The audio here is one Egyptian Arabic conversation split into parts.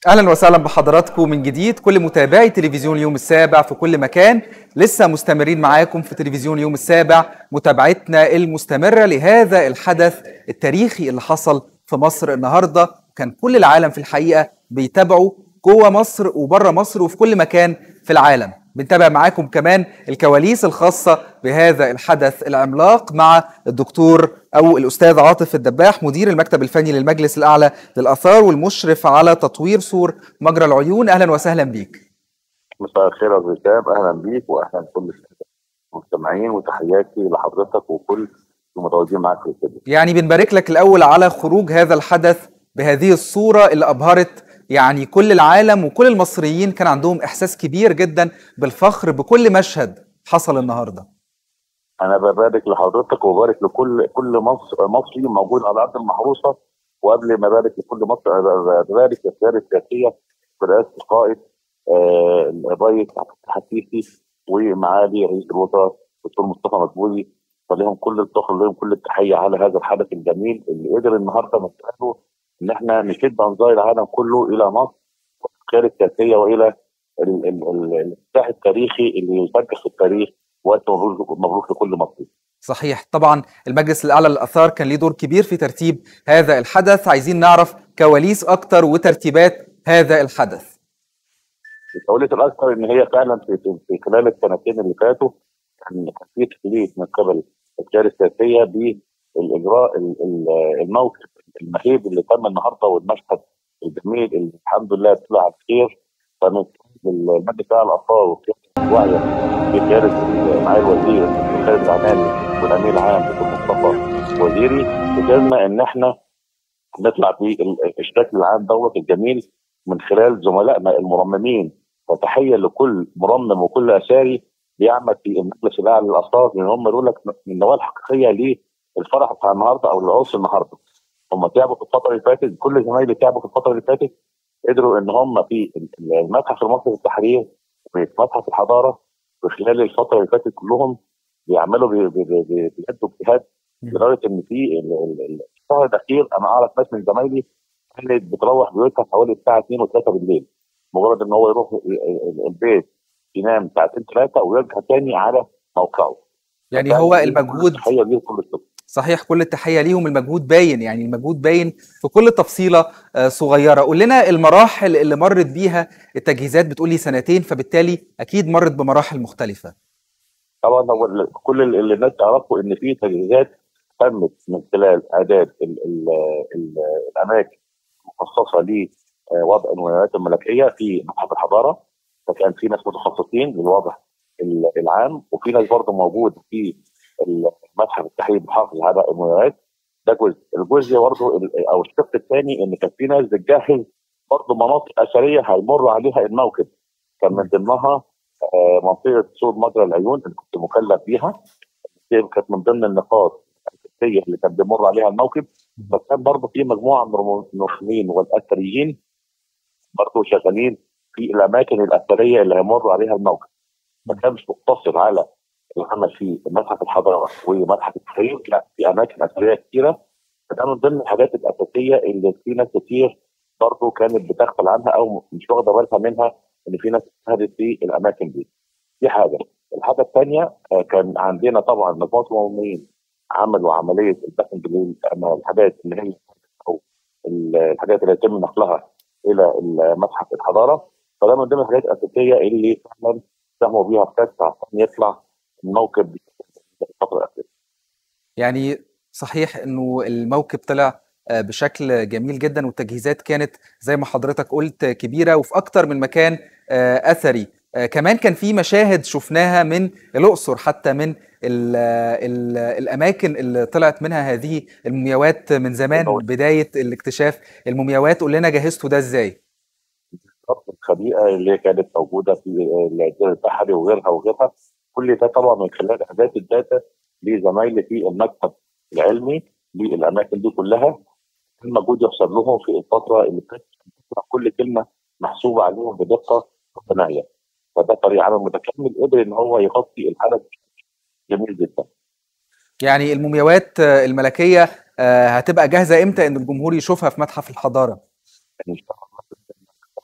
اهلا وسهلا بحضراتكم من جديد كل متابعي تلفزيون يوم السابع في كل مكان لسه مستمرين معاكم في تلفزيون يوم السابع متابعتنا المستمره لهذا الحدث التاريخي اللي حصل في مصر النهارده كان كل العالم في الحقيقه بيتابعوا جوه مصر وبره مصر وفي كل مكان في العالم بنتابع معاكم كمان الكواليس الخاصه بهذا الحدث العملاق مع الدكتور او الاستاذ عاطف الدباح مدير المكتب الفني للمجلس الاعلى للاثار والمشرف على تطوير سور مجرى العيون اهلا وسهلا بيك مساء الخير يا وسام اهلا بيك واهلا بكل المستمعين وتحياتي لحضرتك وكل المتواجدين معاك في الاستوديو يعني بنبارك لك الاول على خروج هذا الحدث بهذه الصوره اللي ابهرت يعني كل العالم وكل المصريين كان عندهم احساس كبير جدا بالفخر بكل مشهد حصل النهارده انا ببارك لحضرتك وبارك لكل كل مصر مصري موجود على ارض المحروسه وقبل ما ابارك لكل مصر ببارك للسياده السياسيه برئاسه القائد آه، الرئيس عبد الفتاح السيسي ومعالي رئيس الوزراء الدكتور مصطفى مدبولي فلهم كل الفخر لهم كل التحيه على هذا الحدث الجميل اللي قدر النهارده من خلاله ان احنا نشد انظار العالم كله الى مصر والافكار السياسيه والى ال- ال- ال- الافتتاح التاريخي اللي يسجل في التاريخ والف مبروك مبروك لكل مصري. صحيح طبعا المجلس الاعلى للاثار كان ليه دور كبير في ترتيب هذا الحدث عايزين نعرف كواليس اكتر وترتيبات هذا الحدث التولية الاكثر ان هي فعلا في, في, في خلال السنتين اللي فاتوا كان كان في تكليف من قبل القياده السياسيه بالاجراء ال- ال- الموقف المهيب اللي تم النهارده والمشهد الجميل اللي الحمد لله طلع على خير فمن المجلس الاعلى للاثار وقياده واعيه بقياده معالي الوزير خالد العناني والامير العام دكتور مصطفى وزيري قدرنا ان احنا نطلع بالشكل العام دوت الجميل من خلال زملائنا المرممين وتحيه لكل مرمم وكل اثاري بيعمل في المجلس الاعلى للاثار لان هم يقول لك من النواه الحقيقيه للفرح بتاع النهارده او العرس النهارده هم تعبوا في الفتره اللي فاتت كل زمايلي تعبوا في الفتره اللي فاتت قدروا ان هم في المتحف المصري للتحرير وفي متحف الحضاره في خلال الفتره اللي فاتت كلهم بيعملوا بي- بي- بي- بي- بيأدوا اجتهاد لدرجه ان في ال- ال- ال- الشهر الاخير انا اعرف ناس من زمايلي كانت بتروح بيوتها حوالي الساعه 2 و3 بالليل مجرد ان هو يروح ال- ال- البيت ينام ساعتين ثلاثه ويرجع تاني على موقعه يعني هو المجهود تحيه ليه كل الشكر صحيح كل التحيه ليهم المجهود باين يعني المجهود باين في كل تفصيله آه، صغيره قول لنا المراحل اللي مرت بيها التجهيزات بتقولي سنتين فبالتالي اكيد مرت بمراحل مختلفه طبعا هو ال- كل ال- اللي الناس تعرفه ان في تجهيزات تمت من خلال اعداد ال ال ال الاماكن المخصصه لوضع الولايات الملكيه في متحف الحضاره فكان في ناس متخصصين للوضع ال- العام وفي ناس برضه موجود في المتحف التحرير بيحافظ على المومياوات ده جزء الجزء برضه ال- او الشق الثاني ان كان في ناس بتجهز برضه مناطق اثريه هيمر عليها الموكب كان من ضمنها آه، منطقه سور مجرى العيون اللي كنت مكلف بيها دي كانت من ضمن النقاط الاساسيه اللي كان بيمر عليها الموكب فكان برضه في مجموعه من المرممين والاثريين برضه شغالين في الاماكن الاثريه اللي هيمر عليها الموكب ما كانش مقتصر على العمل في متحف الحضاره ومتحف التحرير لا في اماكن اثريه كثيره فده من ضمن الحاجات الاساسيه اللي في ناس كتير برضه كانت بتغفل عنها او مش واخده بالها منها ان في ناس اجتهدت في الاماكن دي. دي حاجه. الحاجه الثانيه كان عندنا طبعا مجموعه مؤمنين عملوا عمليه البحث الحاجات اللي هي او الحاجات اللي يتم نقلها الى متحف الحضاره فده من ضمن الحاجات الاساسيه اللي فعلا ساهموا بيها بجد عشان يطلع الموكب الفتره الاخيره. يعني صحيح انه الموكب طلع آه، بشكل جميل جدا والتجهيزات كانت زي ما حضرتك قلت كبيره وفي اكتر من مكان آه، اثري آه، كمان كان في مشاهد شفناها من الاقصر حتى من ال ال الاماكن اللي طلعت منها هذه المومياوات من زمان طبعاً. بدايه الاكتشاف المومياوات قول لنا جهزتوا ده ازاي بالظبط الخبيئه اللي كانت موجوده في الجزيره البحري وغيرها وغيرها كل ده طبعا من خلال اعداد الداتا لزمايلي في المكتب العلمي للاماكن دي كلها كان مجهود يحصل لهم في الفتره اللي فاتت كل كلمه محسوبه عليهم بدقه متناهيه فده فريق عمل متكامل قدر ان هو يغطي الحدث جميل جدا يعني المومياوات آه، الملكيه آه، هتبقى جاهزه امتى ان الجمهور يشوفها في متحف الحضاره ان شاء الله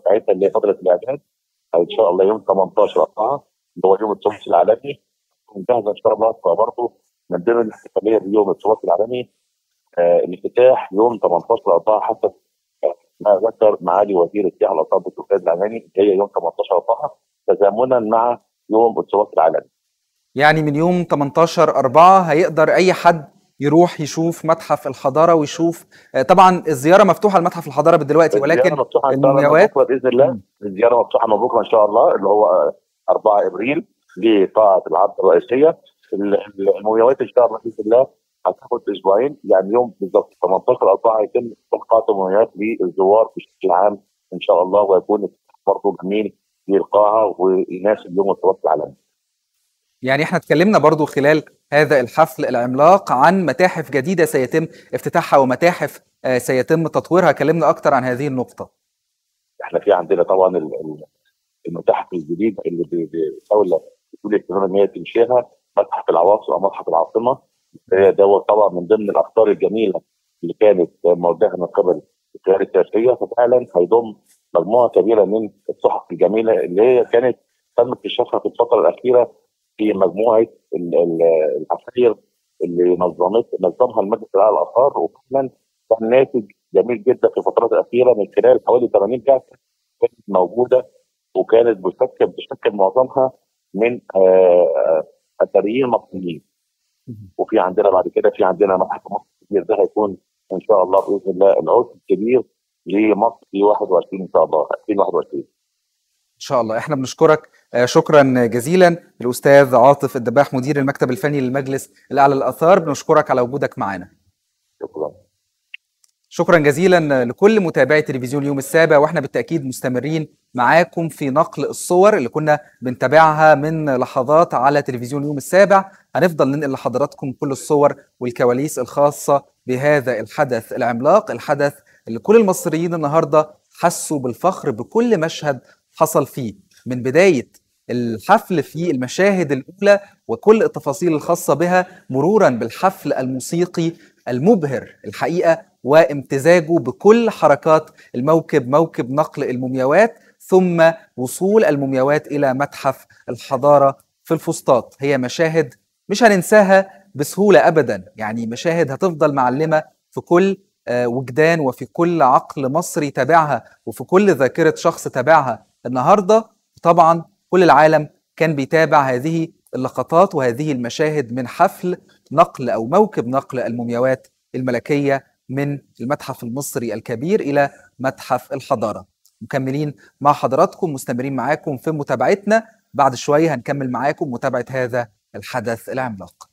بتاعتها اللي هي فتره الاعداد ان شاء الله يوم 18 4 اللي هو يوم التراث العالمي مجهزه ان شاء الله برضه من ضمن الاحتفاليه بيوم التراث العالمي آه الافتتاح يوم 18 4 حسب ما ذكر معالي وزير السياحه والاثار دكتور خالد العناني هي يوم 18 4 تزامنا مع يوم التراث العالمي. يعني من يوم 18 4 هيقدر اي حد يروح يشوف متحف الحضاره ويشوف طبعا الزياره مفتوحه لمتحف الحضاره دلوقتي ولكن مفتوحة المومياوات بكره باذن الله الزياره مفتوحه من بكره ان شاء الله اللي هو 4 ابريل لقاعه العرض الرئيسيه المومياوات ان شاء الله باذن الله هتاخد اسبوعين يعني يوم بالظبط 18 4 هيتم فتح قاعه المومياوات للزوار بشكل عام ان شاء الله ويكون برضه جميل للقاعه ويناسب يوم التراث العالمي. يعني احنا اتكلمنا برضو خلال هذا الحفل العملاق عن متاحف جديدة سيتم افتتاحها ومتاحف سيتم تطويرها كلمنا أكتر عن هذه النقطة احنا في عندنا طبعا المتاحف الجديدة اللي الدولة بتقول اهتمام ان هي تنشئها متحف العواصم او متحف العاصمة دوت طبعا من ضمن الافكار الجميلة اللي كانت موجهة من قبل القيادة السياسية ففعلا هيضم مجموعة كبيرة من الصحف الجميلة اللي هي كانت تم اكتشافها في الفترة الأخيرة في مجموعه العساير اللي نظمت نظمها المجلس الاعلى للاثار وفعلا كان ناتج جميل جدا في الفترات الاخيره من خلال حوالي 80 بعثه كانت موجوده وكانت بتشكل بتشكل معظمها من اثريين مصريين وفي عندنا بعد كده في عندنا متحف مصر الكبير ده هيكون ان شاء الله باذن الله العرس الكبير لمصر في 21 ان شاء الله 2021 ان شاء الله احنا بنشكرك شكرا جزيلا الاستاذ عاطف الدباح مدير المكتب الفني للمجلس الاعلى للاثار بنشكرك على وجودك معنا شكرا شكرا جزيلا لكل متابعي تلفزيون اليوم السابع واحنا بالتاكيد مستمرين معاكم في نقل الصور اللي كنا بنتابعها من لحظات على تلفزيون اليوم السابع هنفضل ننقل لحضراتكم كل الصور والكواليس الخاصه بهذا الحدث العملاق الحدث اللي كل المصريين النهارده حسوا بالفخر بكل مشهد حصل فيه من بدايه الحفل في المشاهد الاولى وكل التفاصيل الخاصه بها مرورا بالحفل الموسيقي المبهر الحقيقه وامتزاجه بكل حركات الموكب موكب نقل المومياوات ثم وصول المومياوات الى متحف الحضاره في الفسطاط هي مشاهد مش هننساها بسهوله ابدا يعني مشاهد هتفضل معلمه في كل وجدان وفي كل عقل مصري تابعها وفي كل ذاكره شخص تابعها النهارده طبعا كل العالم كان بيتابع هذه اللقطات وهذه المشاهد من حفل نقل او موكب نقل المومياوات الملكيه من المتحف المصري الكبير الى متحف الحضاره. مكملين مع حضراتكم مستمرين معاكم في متابعتنا بعد شويه هنكمل معاكم متابعه هذا الحدث العملاق.